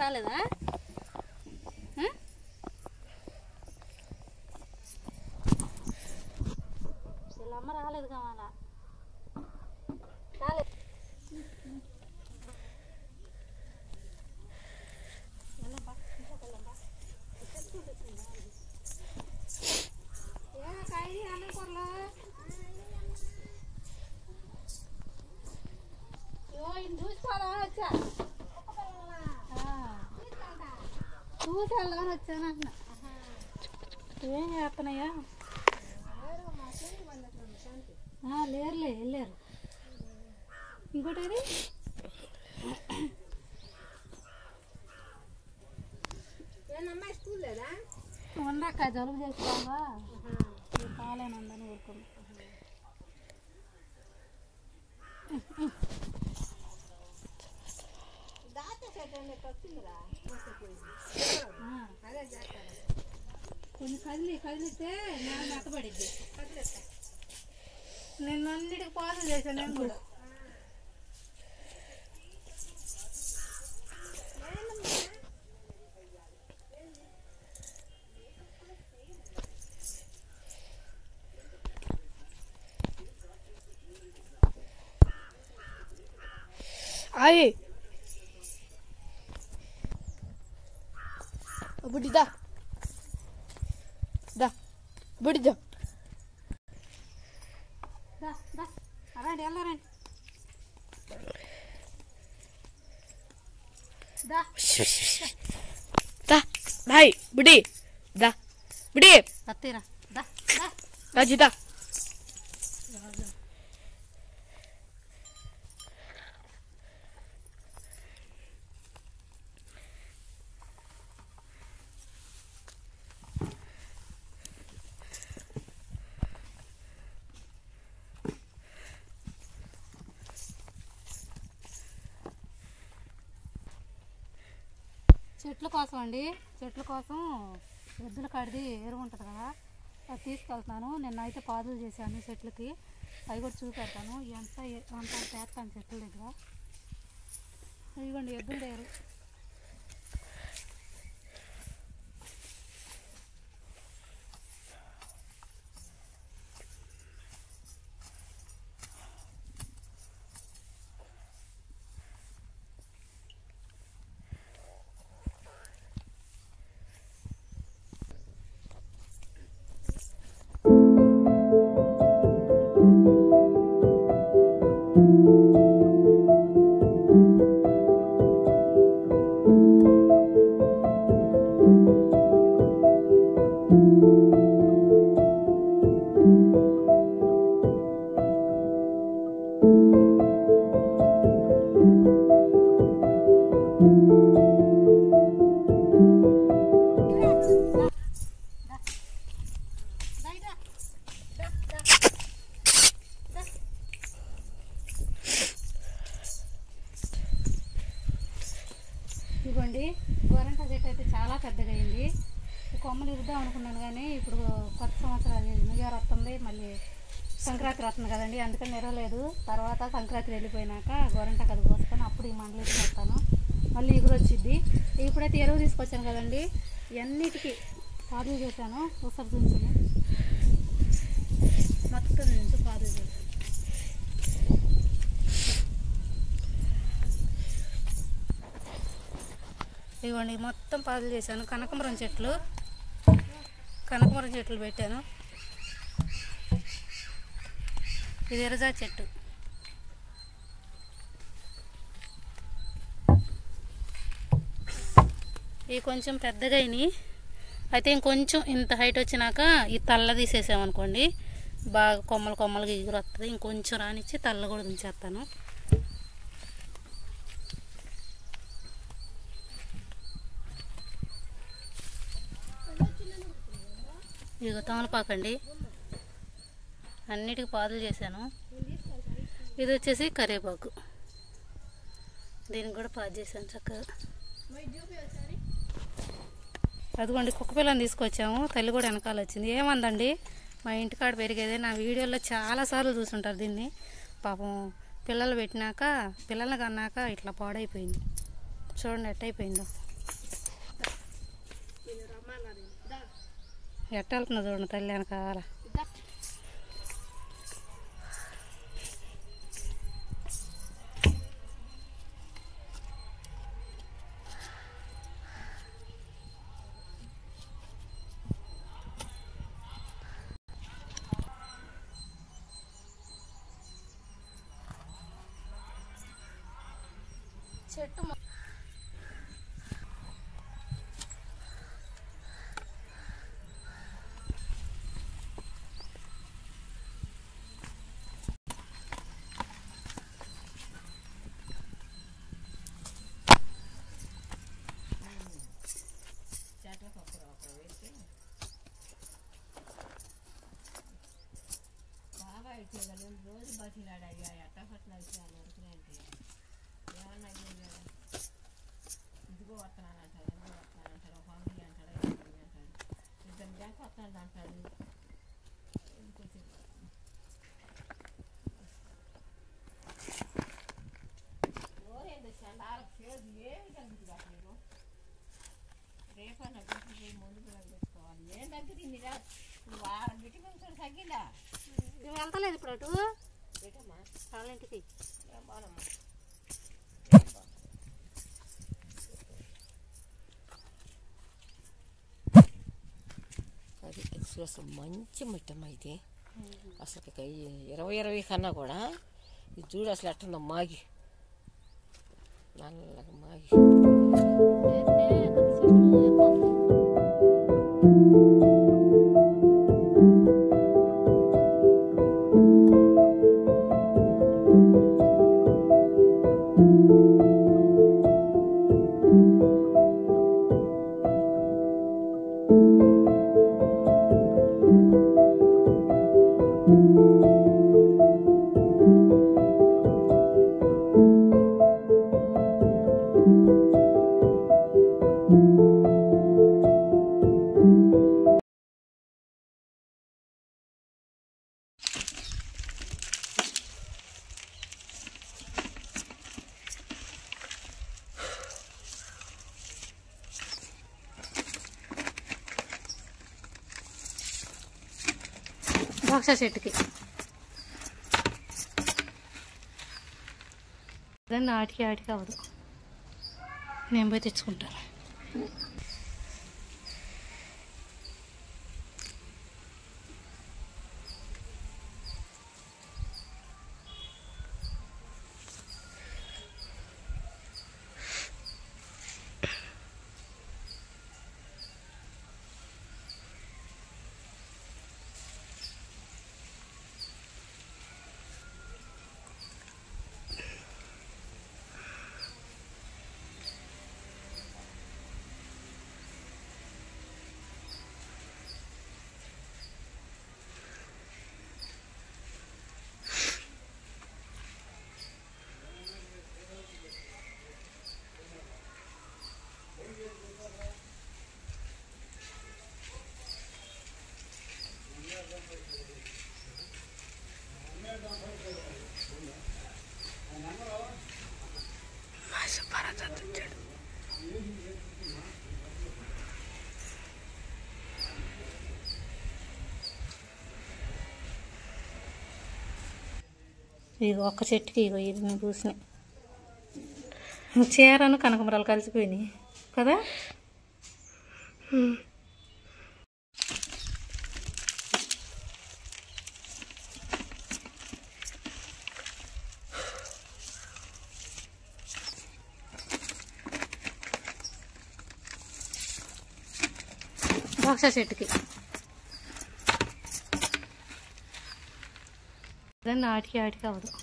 రాలేదా ఆ? వీళ్ళమ్మ రాలేదు కావాలా రాలేదు చూసాలని వచ్చాను అంటున్నా ఏం చేస్తున్నాయా ఆ, లేరులే వెళ్ళారు ఇంకోటి ఏది ఉండక్క జలుబు చేస్తావా పాలేనందని ఊరుకున్నా ఆ. కొన్ని కదిలి కదిలితే నేల మెత్తబడిద్ది నిన్న అన్నిటికి పాలు చేశాను నేను కూడా Aí. బుడ్డి దా దా బుడ్డి దా దా దా రండి వెళ్ళారండి దా దా దాయ్ బుడ్డి దా బుడ్డి కత్తిరా దా దా రాజు దా చెట్ల కోసం అండి చెట్ల కోసం ఎద్దుల కాడిది ఎరువు ఉంటుంది కదా అది తీసుకెళ్తున్నాను నిన్న అయితే పాదులు చేశాను చెట్లకి అవి కూడా చూపెడతాను ఎంత అంత చేస్తాను చెట్ల దగ్గర ఇదిగోండి ఎద్దుల దగ్గర ఇదిగోండి గోరంట చెట్టు అయితే చాలా పెద్దగా అయింది ఈ కొమ్మలు ఇరుద్దాం అనుకున్నాను కానీ ఇప్పుడు కొత్త సంవత్సరం అది న్యూ ఇయర్ వస్తుంది మళ్ళీ సంక్రాంతి వస్తుంది కదండి అందుకని నిరవలేదు తర్వాత సంక్రాంతి వెళ్ళిపోయినాక గోరంట అది కోసుకొని అప్పుడు ఈ మండలి చేస్తాను మళ్ళీ ఎగురు వచ్చింది ఇప్పుడైతే ఎరువు తీసుకొచ్చాను కదండి ఇవన్నిటికీ పాదులు చేశాను ఒకసారి చూపించండి మొత్తం నుంచి పాదులు చేశాను ఇదిగోండి మొత్తం పాదులు చేశాను కనకమరం చెట్లు కనకమరం చెట్లు పెట్టాను ఇది ఎరజా చెట్టు ఇవి కొంచెం పెద్దగా అయినాయి అయితే ఇంకొంచెం ఇంత హైట్ వచ్చినాక ఈ తల్ల తీసేసామనుకోండి బాగా కొమ్మలు కొమ్మలుగా ఎగురు వస్తుంది ఇంకొంచెం రానిచ్చి తల్ల కూడా దించేస్తాను ఇదిగో తమలపాకండి అన్నిటికి పాదులు చేశాను ఇది వచ్చేసి కరివేపాకు దీనికి కూడా పాదు చేశాను చక్కగా అదిగోండి కుక్క పిల్లని తీసుకొచ్చాము తల్లి కూడా వెనకాల వచ్చింది ఏమందండి మా ఇంటికాడ పెరిగేదే నా వీడియోలో చాలాసార్లు చూసుంటారు దీన్ని పాపం పిల్లలు పెట్టినాక పిల్లల్ని కన్నాక ఇట్లా పాడైపోయింది చూడండి ఎట్టయిపోయిందో ఎట్ట వెళ్తుందో చూడండి తల్లి వెనకాల చెట్టు నువ్వు వెళ్తలేదు ఇప్పుడు అటు వాళ్ళ ఇంటికి అది అది అసలు మంచి మిట్టమ్మ ఇది అసలు ఇక ఈ ఇరవై ఇరవై కన్నా కూడా ఇది చూడు అసలు ఎట్టుందో మాగి నల్లగా మాగి ద్రాక్ష చెట్టుకి దాన్ని ఆటికి ఆటికి అవ్వదు నేను పోయి తెచ్చుకుంటాను ఇగో ఒక్క చెట్టుకి ఇగో ఇది నేను చూసినాయి చీరను కనకమరాలు కలిసిపోయినాయి కదా ద్రాక్ష చెట్టుకి దాన్ని ఆటికి ఆటికి అవ్వదు